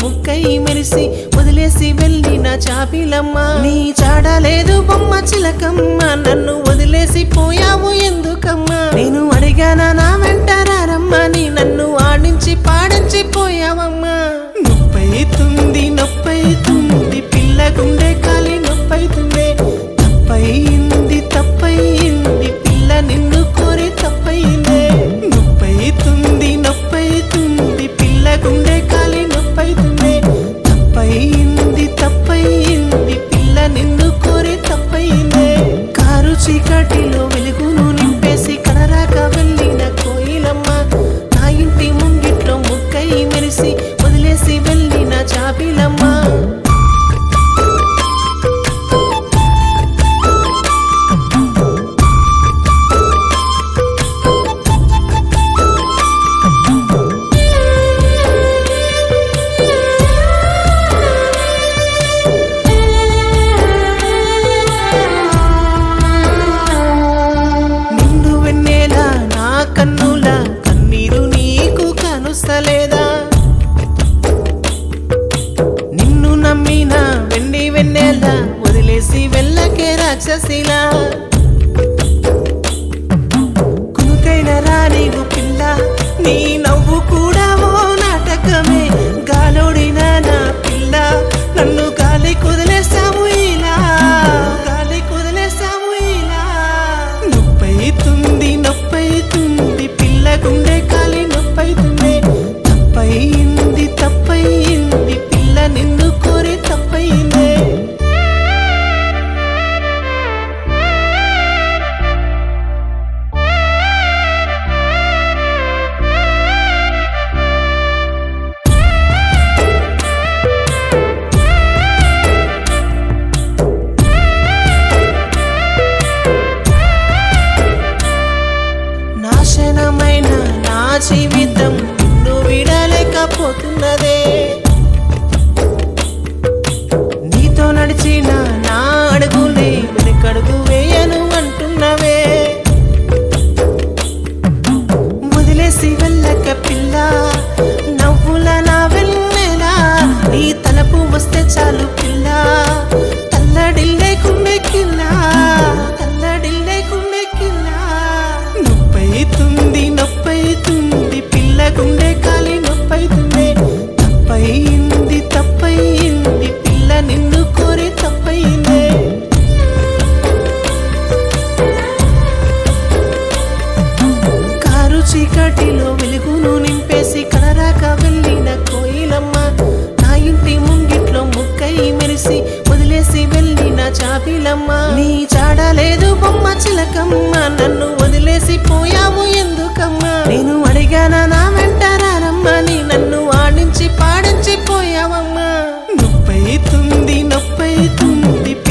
ముక్కై మెరిసి వదిలేసి వెళ్ళిన చాపిలమ్మ నీ చాడలేదు బొమ్మ చిలకమ్మ నన్ను వదిలేసి పోయావు ఎందుకమ్మా నేను అడిగానా నా వెంట రారమ్మని నన్ను ఆడించి పాడించి పోయావమ్మా నొప్పైతుంది నొప్పైతుంది పిల్ల గుండె కాలి నొప్పైతుంది తప్పయింది తప్పయింది పిల్ల నిన్ను కోరి తప్పయిందే నొప్పైతుంది నొప్పైతుంది పిల్ల గుండె కాలి నొప్పైతుంది తప్పయింది తప్పయింది పిల్ల నిన్ను కోరి తప్పయిందే కారు చీకటిలో వెలుగును నింపేసి కనరాక వెళ్ళిన కోయిలమ్మ నా ఇంటి ముంగిట్లో ముక్కై మెరిసి వదిలేసి వెళ్ళిన చాపిలమ్మ నిండు వెన్నెల నా కన్నుల కన్నీరు నీకు కనుస్తలేదా నిన్ను నమ్మిన వెండి వెన్నెల వదిలేసి వెళ్ళకే రాక్షసిలా కునుకైన రానిగు పిల్ల నీ నవ్వు కూడా ఓ నాటకమే గాలోడిన నా పిల్ల నన్ను గాలి కుదిలేసావు ఇలా గాలి కుదిలేసావు ఇలా నొప్పైతుంది నొప్పైతుంది పిల్ల గుండె కాలి నొప్పైతుంది తప్పయింది తప్పయింది పిల్ల నిన్ను కోరి తప్పయిందే నాశనమైన నా జీవితం నిన్ను విడలేకపోతున్నదే నీతో నడిచిన నా అడుగులే వెనుకడుగు వేయను అంటున్నవే వదిలేసి వెళ్ళక పిల్ల నవ్వుల నా వెన్నెలా నీ తలపు వస్తే చాలు పిల్ల తల్లడిల్లే కుండెక్కిల్లా తల్లడిల్లే కుండెక్కిల్లా నొప్పైతుంది నొప్పైతుంది పిల్ల గుండె కాలి నొప్పైతుంది తప్పయింది తప్పయింది పిల్ల నిన్ను కోరి తప్పయిందే కారు చీకటిలో వెలుగును నింపేసి కనరాక వెళ్ళిన కోయిలమ్మ నా ఇంటి ముంగిట్లో ముక్కై మెరిసి వదిలేసి వెళ్ళిన చాపిలమ్మ నీ చాడలేదు బొమ్మ చిలకమ్మ నన్ను వదిలేసి పోయావు ఎందుకమ్మా నేను అడిగానా నా వెంట రారమ్మని నన్ను ఆడించి పాడించి పోయావమ్మా నొప్పైతుంది నొప్పైతుంది